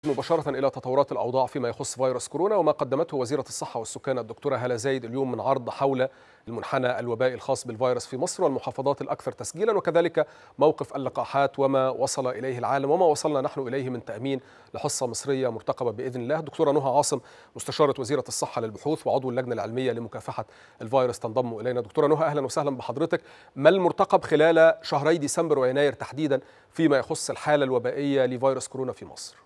مباشرة إلى تطورات الأوضاع فيما يخص فيروس كورونا وما قدمته وزيرة الصحة والسكان الدكتورة هالة زايد اليوم من عرض حول المنحنى الوبائي الخاص بالفيروس في مصر والمحافظات الأكثر تسجيلا وكذلك موقف اللقاحات وما وصل إليه العالم وما وصلنا نحن إليه من تأمين لحصة مصرية مرتقبة بإذن الله دكتورة نهى عاصم مستشارة وزيرة الصحة للبحوث وعضو اللجنة العلمية لمكافحة الفيروس تنضم إلينا دكتورة نهى أهلا وسهلا بحضرتك ما المرتقب خلال شهري ديسمبر ويناير تحديدا فيما يخص الحالة الوبائية لفيروس كورونا في مصر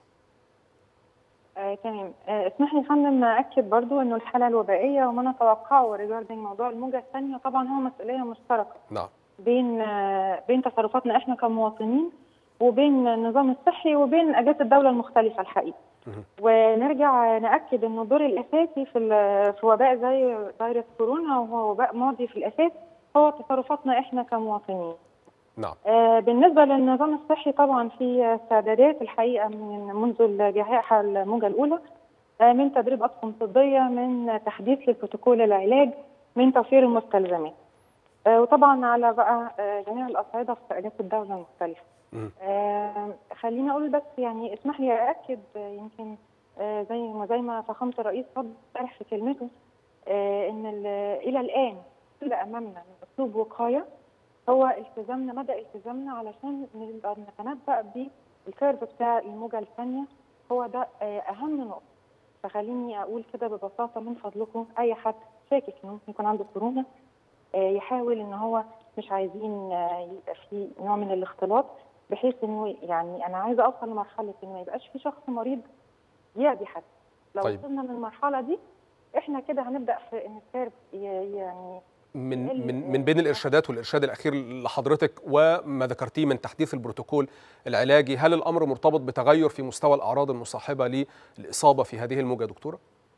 آه، تمام آه، اسمح لي يا فندم اكد برضو انه الحاله الوبائيه وما نتوقعه ريجاردنج موضوع الموجه الثانيه طبعا هو مسؤوليه مشتركه نعم بين آه، بين تصرفاتنا احنا كمواطنين وبين النظام الصحي وبين اجهزه الدوله المختلفه الحقيقه مهم. ونرجع ناكد انه الدور الاساسي في ال- في وباء زي فيروس كورونا وهو وباء ماضي في الاساس هو تصرفاتنا احنا كمواطنين نعم آه، بالنسبة للنظام الصحي طبعا في استعدادات الحقيقة من منذ الجائحة الموجة الأولى آه، من تدريب أطقم طبية من تحديث للبروتوكول العلاج من توفير المستلزمات آه، وطبعا على بقى آه، جميع الأصعدة في أجهزة الدولة المختلفة مم. آه، خليني أقول بس يعني اسمح لي أأكد آه، يمكن آه، زي ما زي ما فخامة الرئيس فضل امبارح في كلمته آه، إن ال- إلى الآن اللي أمامنا من أسلوب وقاية هو التزامنا مدى التزامنا علشان نقدر نتنبأ بالكيرف بتاع الموجة الثانية هو ده آه، أهم نقطة فخليني أقول كده ببساطة من فضلكم أي حد شاكك إنه ممكن يكون عنده كورونا آه، يحاول إن هو مش عايزين آه، يبقى في نوع من الاختلاط بحيث إنه يعني أنا عايزة أوصل لمرحلة إن ما يبقاش في شخص مريض يعدي حد لو طيب. وصلنا للمرحلة دي إحنا كده هنبدأ في إن الكيرف ي- يعني من ال- من من بين الارشادات والارشاد الاخير لحضرتك وما ذكرتيه من تحديث البروتوكول العلاجي هل الامر مرتبط بتغير في مستوى الاعراض المصاحبه للاصابه في هذه الموجه دكتوره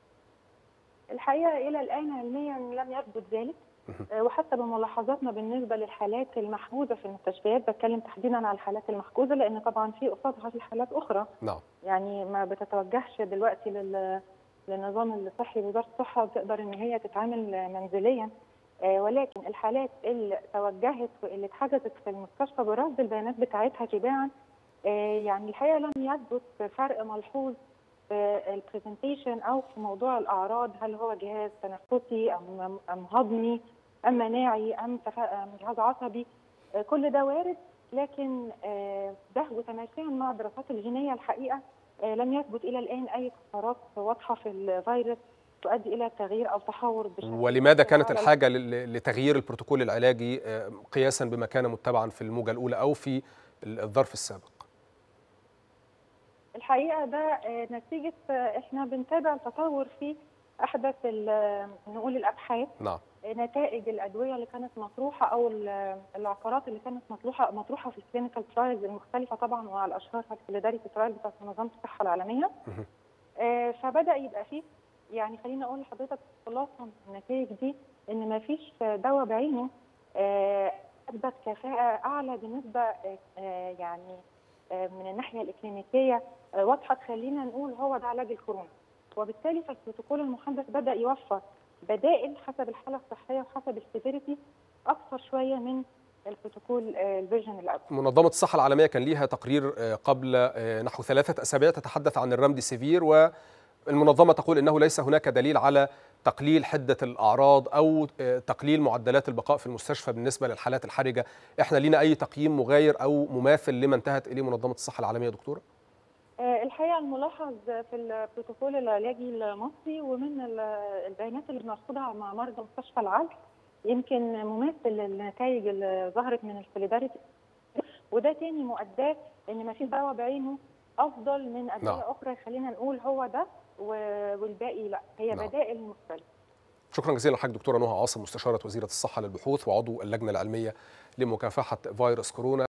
الحقيقه الى الان علميا لم يثبت ذلك آه، وحتى بملاحظاتنا بالنسبه للحالات المحجوزه في المستشفيات بتكلم تحديدا على الحالات المحجوزه لان طبعا في قصادها في حالات اخرى نعم يعني ما بتتوجهش دلوقتي لل للنظام الصحي وزاره الصحه وتقدر ان هي تتعامل منزليا آه، ولكن الحالات اللي توجهت واللي اتحجزت في المستشفى برصد البيانات بتاعتها تباعا آه، يعني الحقيقه لم يثبت فرق ملحوظ في البرزنتيشن او في موضوع الاعراض هل هو جهاز تنفسي ام ام هضمي ام مناعي ام تفا- أم جهاز عصبي آه، كل ده وارد لكن آه، ده وتماشيا مع الدراسات الجينيه الحقيقه آه، لم يثبت الى الان اي تفسيرات واضحه في الفيروس تؤدي الى تغيير او تحور بشكل ولماذا كانت على الحاجه لل- لتغيير البروتوكول العلاجي آه، قياسا بما كان متبعا في الموجه الاولى او في الظرف السابق الحقيقه ده آه، نتيجه آه، احنا بنتابع التطور في احدث ال- نقول الابحاث نعم نتائج الادويه اللي كانت مطروحه او ال- العقارات اللي كانت مطروحه مطروحه في الكلينيكال ترايلز المختلفه طبعا وعلى اشهرها السوليداريتي ترايل بتاعت منظمه الصحه العالميه مهم. آه، فبدا يبقى فيه يعني خليني اقول لحضرتك خلاصه من النتائج دي ان ما فيش دواء بعينه آه، اثبت كفاءه اعلى بنسبه آه، آه، يعني آه، من الناحيه الاكلينيكيه آه، واضحه تخلينا نقول هو ده علاج الكورونا وبالتالي فالبروتوكول المحدث بدا يوفر بدائل حسب الحاله الصحيه وحسب السيفيريتي اكثر شويه من البروتوكول آه، الفيرجن الاول منظمة الصحة العالمية كان ليها تقرير آه، قبل آه، نحو ثلاثة أسابيع تتحدث عن الرمدي سيفير والمنظمة تقول أنه ليس هناك دليل على تقليل حدة الأعراض أو آه، تقليل معدلات البقاء في المستشفى بالنسبة للحالات الحرجة إحنا لنا أي تقييم مغاير أو مماثل لما انتهت إليه منظمة الصحة العالمية دكتورة؟ آه، الحقيقه الملاحظ في البروتوكول العلاجي المصري ومن ال- البيانات اللي بنرصدها مع مرضى مستشفى العدل يمكن مماثل للنتائج اللي ظهرت من السوليداريتي وده تاني مؤداه ان ما فيش دواء بعينه افضل من ادويه نعم. اخرى خلينا نقول هو ده و- والباقي لا هي نعم. بدائل مختلفه شكرا جزيلا لحضرتك دكتورة نهى عاصم مستشارة وزيرة الصحة للبحوث وعضو اللجنة العلمية لمكافحة فيروس كورونا